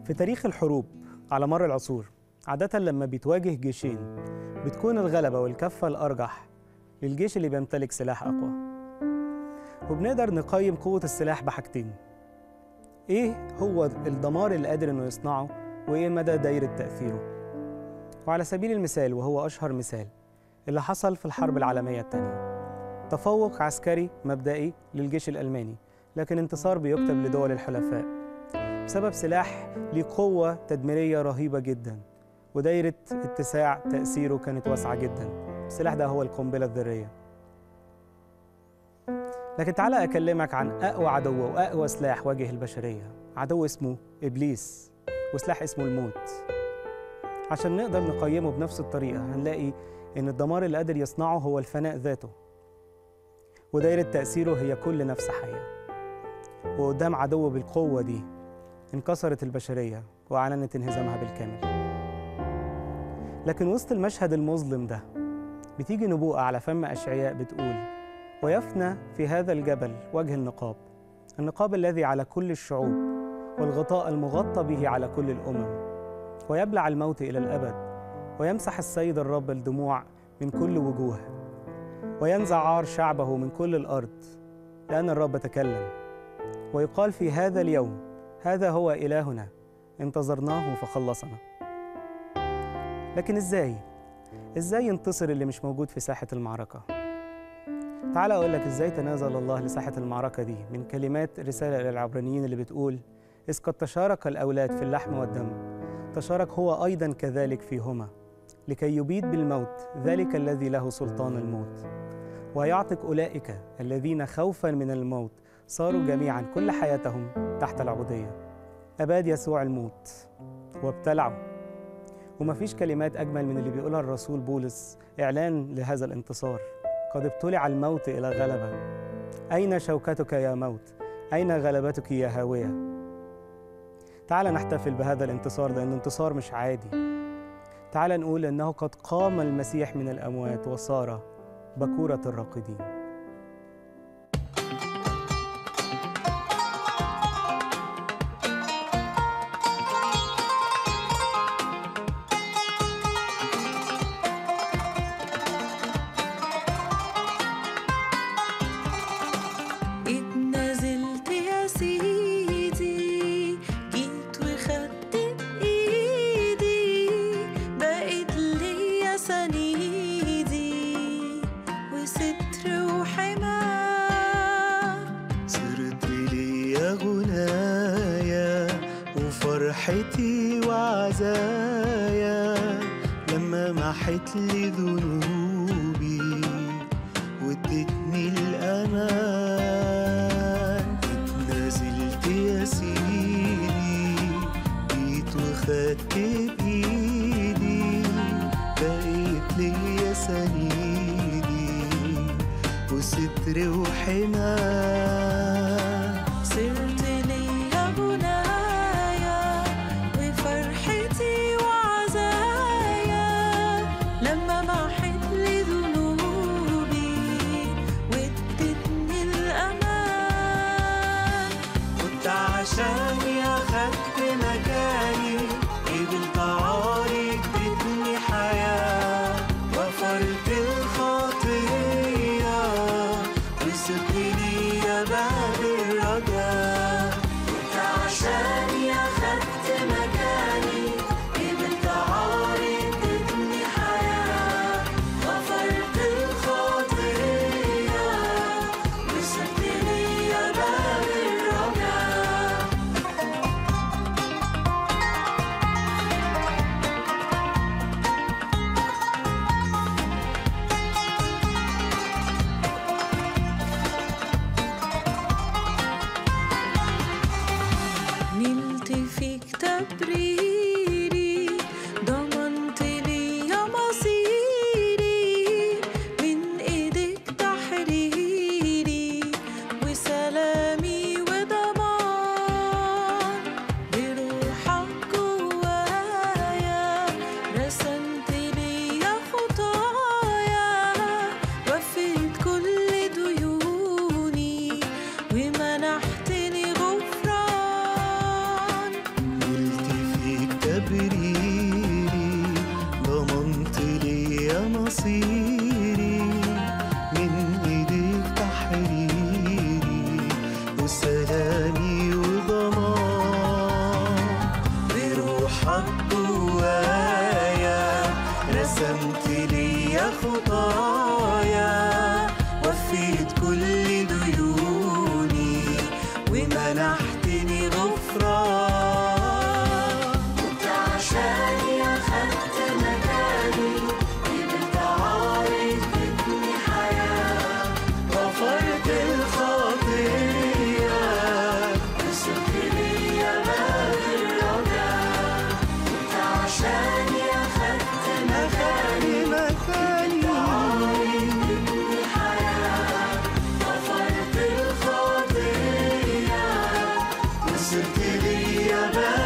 في تاريخ الحروب على مر العصور عادة لما بيتواجه جيشين بتكون الغلبة والكفة الأرجح للجيش اللي بيمتلك سلاح أقوى وبنقدر نقيم قوة السلاح بحاجتين إيه هو الدمار اللي قادر إنه يصنعه وإيه مدى دايرة تأثيره وعلى سبيل المثال وهو أشهر مثال اللي حصل في الحرب العالمية الثانية تفوق عسكري مبدئي للجيش الألماني لكن انتصار بيكتب لدول الحلفاء بسبب سلاح ليه قوة تدميرية رهيبة جدا ودايرة اتساع تأثيره كانت واسعة جدا السلاح ده هو القنبلة الذرية لكن تعالى أكلمك عن أقوى عدو وأقوى سلاح واجه البشرية عدو اسمه إبليس وسلاح اسمه الموت عشان نقدر نقيمه بنفس الطريقة هنلاقي إن الدمار اللي قادر يصنعه هو الفناء ذاته ودايرة تأثيره هي كل نفس حية وقدام عدو بالقوة دي انكسرت البشرية وأعلنت انهزامها بالكامل لكن وسط المشهد المظلم ده بتيجي نبوءة على فم أشعياء بتقول ويفنى في هذا الجبل وجه النقاب النقاب الذي على كل الشعوب والغطاء المغطى به على كل الأمم ويبلع الموت إلى الأبد ويمسح السيد الرب الدموع من كل وجوه وينزع عار شعبه من كل الأرض لأن الرب تكلم ويقال في هذا اليوم هذا هو إلهنا انتظرناه فخلصنا لكن إزاي؟ إزاي ينتصر اللي مش موجود في ساحة المعركة؟ تعال أقول لك إزاي تنازل الله لساحة المعركة دي من كلمات رسالة للعبرانيين اللي بتقول إذ قد تشارك الأولاد في اللحم والدم تشارك هو أيضا كذلك فيهما لكي يبيد بالموت ذلك الذي له سلطان الموت ويعتق أولئك الذين خوفا من الموت صاروا جميعا كل حياتهم تحت العبودية أباد يسوع الموت وابتلعوا ومفيش كلمات أجمل من اللي بيقولها الرسول بولس إعلان لهذا الانتصار قد ابتلع الموت إلى غلبة أين شوكتك يا موت؟ أين غلبتك يا هاوية؟ تعال نحتفل بهذا الانتصار لأنه انتصار مش عادي تعال نقول أنه قد قام المسيح من الأموات وصار بكورة الراقدين اتنازلت يا سيدي جيت وخدت بإيدي بقيت ليا سنيدي وستر وحماية صرت ليا غنايا وفرحتي وعزايا لما محت لي ذنوبي وادتني الأمان اتنازلت يا سيدي جيت وخدت بإيدي بقيت ليا سنيدي وستر وحماية صرت ليا بنايا وفرحتي وعزايا لما محت لي ذنوبي وادتني الأمان كنت عشاني أخدت مكاني قبلت عاري ادتني حياة غفرت الخطية وسبت لي خطايا وفيت كل ديوني ومنحتني غفران كنت عشاني أخدت مكاني قبلت عاري ادتني حياة غفرت الخطية وصلت ليا باب الرجاء كنت عشاني أخدت مكاني مكاني عاري ادتني حياة غفرت الخطية وصلت ليا باب